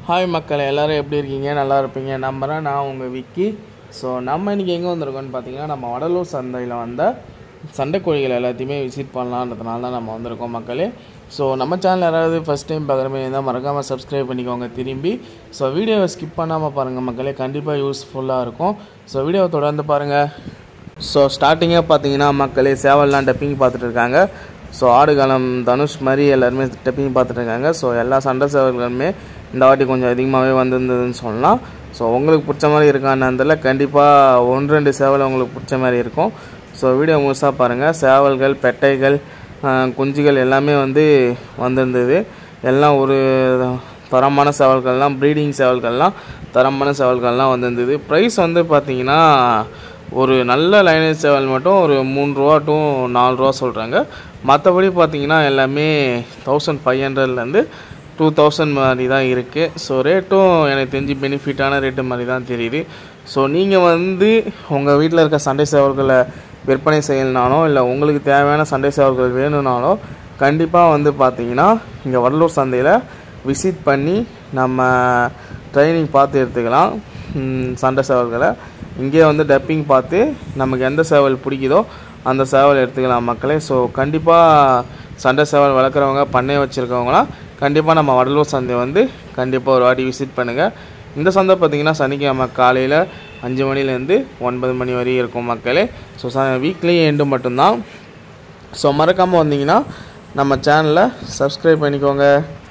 hi மக்கள் எல்லோரும் எப்படி இருக்கீங்க நல்லா இருப்பீங்க நம்புகிறேன் நான் உங்கள் விக்கி ஸோ நம்ம இன்றைக்கி எங்கே வந்திருக்கோம்னு பார்த்தீங்கன்னா நம்ம வடலூர் சந்தையில் வந்த சண்டைக்கோழிகள் எல்லாத்தையுமே விசிட் பண்ணலான்றதுனால தான் நம்ம வந்திருக்கோம் மக்களே ஸோ நம்ம சேனல் யாராவது ஃபஸ்ட் டைம் பார்க்குற மாதிரி இருந்தால் மறக்காமல் சப்ஸ்கிரைப் பண்ணிக்கோங்க திரும்பி ஸோ வீடியோவை ஸ்கிப் பண்ணாமல் பாருங்கள் மக்களே கண்டிப்பாக யூஸ்ஃபுல்லாக இருக்கும் ஸோ வீடியோவை தொடர்ந்து பாருங்கள் ஸோ ஸ்டார்டிங்காக பார்த்தீங்கன்னா மக்களே சேவல்லாம் டப்பிங் பார்த்துட்டு இருக்காங்க ஸோ ஆடுகளம் தனுஷ் மாதிரி எல்லாருமே டப்பிங் பார்த்துட்டு இருக்காங்க ஸோ எல்லா சண்டை சேவல்களுமே இந்த வாட்டி கொஞ்சம் அதிகமாகவே வந்திருந்ததுன்னு சொல்லலாம் ஸோ உங்களுக்கு பிடிச்ச மாதிரி இருக்கான்னு கண்டிப்பாக ஒன்று ரெண்டு சேவல் உங்களுக்கு பிடிச்ச மாதிரி இருக்கும் ஸோ வீடியோ முழுசாக பாருங்கள் சேவல்கள் பெட்டைகள் ஆஹ், குஞ்சுகள் எல்லாமே வந்து வந்திருந்தது எல்லாம் ஒரு தரமான சேவல்கள்லாம் ப்ரீடிங் சேவல்கள்லாம் தரமான சேவல்கள்லாம் வந்திருந்தது ப்ரைஸ் வந்து பார்த்தீங்கன்னா ஒரு நல்ல லைனேஜ் சேவல் மட்டும் ஒரு மூணு ரூபா டு நாலு ரூபா சொல்கிறாங்க மற்றபடி பார்த்தீங்கன்னா எல்லாமே தௌசண்ட் ஃபைவ் ஹண்ட்ரட்லேருந்து டூ தௌசண்ட் மாதிரி தான் இருக்குது ஸோ ரேட்டும் எனக்கு தெரிஞ்சு பெனிஃபிட்டான ரேட்டு மாதிரி தான் தெரியுது ஸோ நீங்கள் வந்து உங்கள் வீட்டில் இருக்க சண்டை சேவல்களை விற்பனை செய்யணுனாலும் இல்லை உங்களுக்கு தேவையான சண்டை சேவல்கள் வேணும்னாலும் கண்டிப்பாக வந்து பார்த்தீங்கன்னா இங்கே வடலூர் சந்தையில் விசிட் பண்ணி நம்ம ட்ரைனிங் பார்த்து எடுத்துக்கலாம் ம், சண்டை சேவல்களை இங்கேயே வந்து டப்பிங் பார்த்து நமக்கு எந்த சேவல் பிடிக்குதோ அந்த சேவல் எடுத்துக்கலாம் மக்களே ஸோ கண்டிப்பாக சண்டை சேவல் வளர்க்குறவங்க பண்ணை வச்சுருக்கவங்களாம் கண்டிப்பாக நம்ம வடலூர் சந்தை வந்து கண்டிப்பாக ஒரு வாட்டி விசிட் பண்ணுங்கள் இந்த சந்தை பார்த்திங்கன்னா சனிக்கிழமை காலையில் அஞ்சு மணிலேருந்து ஒன்பது மணி வரையும் இருக்கும் மக்களே ஸோ ச வீக்லி எண்டு மட்டும்தான் ஸோ மறக்காமல் வந்தீங்கன்னா நம்ம சேனலை சப்ஸ்கிரைப் பண்ணிக்கோங்க